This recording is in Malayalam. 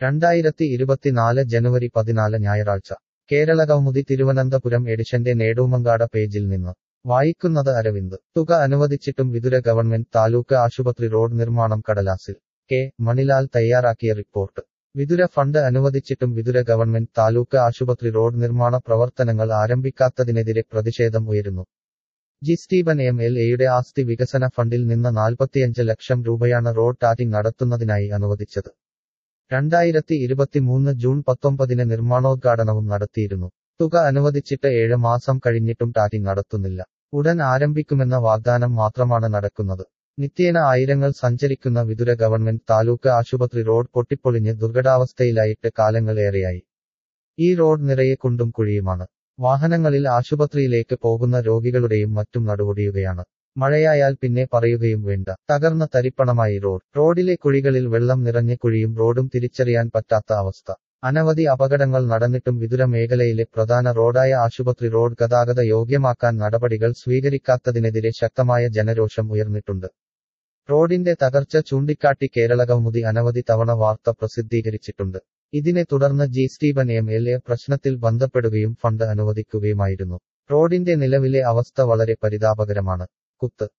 രണ്ടായിരത്തി ഇരുപത്തിനാല് ജനുവരി പതിനാല് ഞായറാഴ്ച കേരളകൗമുദി തിരുവനന്തപുരം എഡിഷന്റെ നേടൂമങ്കാട പേജിൽ നിന്ന് വായിക്കുന്നത് അരവിന്ദ് തുക അനുവദിച്ചിട്ടും വിതുര ഗവൺമെന്റ് താലൂക്ക് ആശുപത്രി റോഡ് നിർമ്മാണം കടലാസിൽ കെ മണിലാൽ തയ്യാറാക്കിയ റിപ്പോർട്ട് വിതുര ഫണ്ട് അനുവദിച്ചിട്ടും വിതുര ഗവൺമെന്റ് താലൂക്ക് ആശുപത്രി റോഡ് നിർമ്മാണ പ്രവർത്തനങ്ങൾ ആരംഭിക്കാത്തതിനെതിരെ പ്രതിഷേധം ഉയരുന്നു ജി സ്റ്റീവൻ എം എൽ എയുടെ ആസ്തി വികസന ഫണ്ടിൽ നിന്ന് നാൽപ്പത്തിയഞ്ച് ലക്ഷം രൂപയാണ് റോഡ് ടാറ്റിംഗ് നടത്തുന്നതിനായി അനുവദിച്ചത് രണ്ടായിരത്തി ഇരുപത്തിമൂന്ന് ജൂൺ പത്തൊമ്പതിന് നിർമ്മാണോദ്ഘാടനവും നടത്തിയിരുന്നു തുക അനുവദിച്ചിട്ട് ഏഴ് മാസം കഴിഞ്ഞിട്ടും ടാറ്റിംഗ് നടത്തുന്നില്ല ഉടൻ ആരംഭിക്കുമെന്ന വാഗ്ദാനം മാത്രമാണ് നടക്കുന്നത് നിത്യേന ആയിരങ്ങൾ സഞ്ചരിക്കുന്ന വിതുര ഗവൺമെന്റ് താലൂക്ക് ആശുപത്രി റോഡ് പൊട്ടിപ്പൊളിഞ്ഞ് ദുർഘടാവസ്ഥയിലായിട്ട് കാലങ്ങളേറെയായി ഈ റോഡ് നിറയെ കുണ്ടും കുഴിയുമാണ് വാഹനങ്ങളിൽ ആശുപത്രിയിലേക്ക് പോകുന്ന രോഗികളുടെയും മറ്റും നടുവൊടിയുകയാണ് മഴയായാൽ പിന്നെ പറയുകയും വേണ്ട തകർന്ന തരിപ്പണമായി റോഡ് റോഡിലെ കുഴികളിൽ വെള്ളം നിറഞ്ഞ കുഴിയും റോഡും തിരിച്ചറിയാൻ പറ്റാത്ത അവസ്ഥ അനവധി അപകടങ്ങൾ നടന്നിട്ടും വിതുര മേഖലയിലെ പ്രധാന റോഡായ ആശുപത്രി റോഡ് ഗതാഗത യോഗ്യമാക്കാൻ നടപടികൾ സ്വീകരിക്കാത്തതിനെതിരെ ശക്തമായ ജനരോഷം ഉയർന്നിട്ടുണ്ട് റോഡിന്റെ തകർച്ച ചൂണ്ടിക്കാട്ടി കേരളകൗമുദി അനവധി തവണ വാർത്ത പ്രസിദ്ധീകരിച്ചിട്ടുണ്ട് ഇതിനെ തുടർന്ന് G Steven M L A പ്രശ്നത്തിൽ ബന്ധപ്പെടുകയും ഫണ്ട് അനുവദിക്കുകയുമായിരുന്നു റോഡിന്റെ നിലവിലെ അവസ്ഥ വളരെ പരിതാപകരമാണ് കുത്ത്